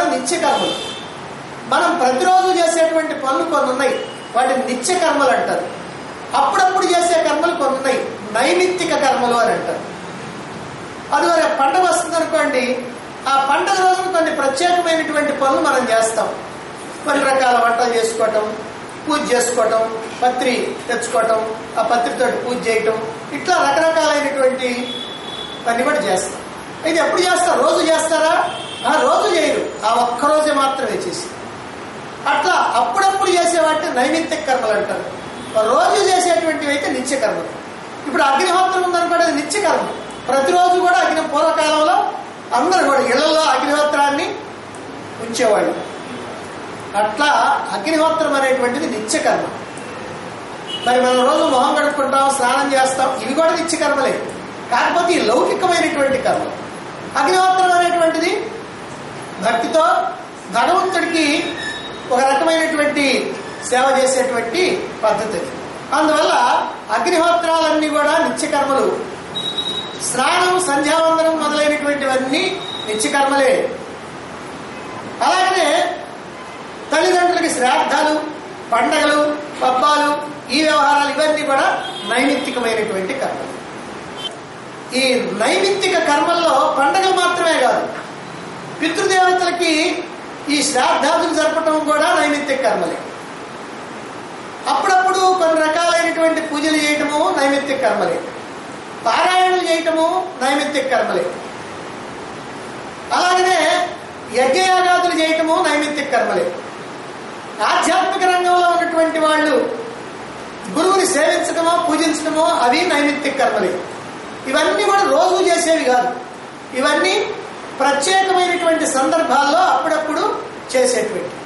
నిత్య కర్మలు మనం ప్రతిరోజు చేసేటువంటి పనులు కొన్ని ఉన్నాయి వాటిని నిత్య కర్మలు అంటారు అప్పుడప్పుడు చేసే కర్మలు కొన్ని ఉన్నాయి నైమిత్తిక కర్మలు అని అంటారు అదివరే పండగ వస్తుంది అనుకోండి ఆ పండగ రోజున కొన్ని ప్రత్యేకమైనటువంటి పనులు మనం చేస్తాం కొన్ని రకాల వంటలు చేసుకోవటం పూజ చేసుకోవటం పత్రి తెచ్చుకోవటం ఆ పత్రితో పూజ చేయటం ఇట్లా రకరకాలైనటువంటి పని కూడా చేస్తాం ఇది ఎప్పుడు చేస్తారు రోజు చేస్తారా ఆ రోజు చేయరు ఆ ఒక్క రోజే మాత్రమే చేసి అట్లా అప్పుడప్పుడు చేసే వాటిని నైమిత్తిక కర్మలు అంటారు రోజు చేసేటువంటివి అయితే నిత్య కర్మలు ఇప్పుడు అగ్నిహోత్రం ఉందనుకోండి అది నిత్య కర్మ ప్రతిరోజు కూడా అగ్ని పూర్వకాలంలో అందరూ కూడా ఇళ్లలో అగ్నిహోత్రాన్ని ఉంచేవాళ్ళు అట్లా అగ్నిహోత్రం అనేటువంటిది నిత్య కర్మ మరి మనం రోజు మొహం కడుక్కుంటాం స్నానం చేస్తాం ఇవి కూడా నిత్య కర్మలే కాకపోతే ఈ లౌకికమైనటువంటి కర్మ అగ్నిహోత్రం అనేటువంటిది భక్తితో భగవంతుడికి ఒక రకమైనటువంటి సేవ చేసేటువంటి పద్ధతి అందువల్ల అగ్నిహోత్రాలన్నీ కూడా నిత్యకర్మలు స్నానం సంధ్యావందనం మొదలైనటువంటివన్నీ నిత్యకర్మలే అలాగనే తల్లిదండ్రులకి శ్రాద్ధాలు పండగలు పబ్బాలు ఈ వ్యవహారాలు ఇవన్నీ కూడా నైమిత్తికమైనటువంటి కర్మలు ఈ నైమిత్తిక కర్మల్లో పండగలు మాత్రమే కాదు పితృదేవతలకి ఈ శ్రాద్ధాదులు జరపటం కూడా నైమిత్తిక కర్మలే అప్పుడప్పుడు కొన్ని రకాలైనటువంటి పూజలు చేయటము నైమిత్తిక కర్మలే పారాయణలు చేయటము నైమిత్తిక కర్మలే అలాగనే యజ్ఞయాగాదులు చేయటము నైమిత్తిక కర్మలే ఆధ్యాత్మిక రంగంలో ఉన్నటువంటి వాళ్ళు గురువుని సేవించడమో పూజించడమో అవి నైమిత్తిక కర్మలే ఇవన్నీ కూడా రోజు చేసేవి కాదు ఇవన్నీ ప్రత్యేకమైనటువంటి సందర్భాల్లో అప్పుడప్పుడు చేసేటువంటి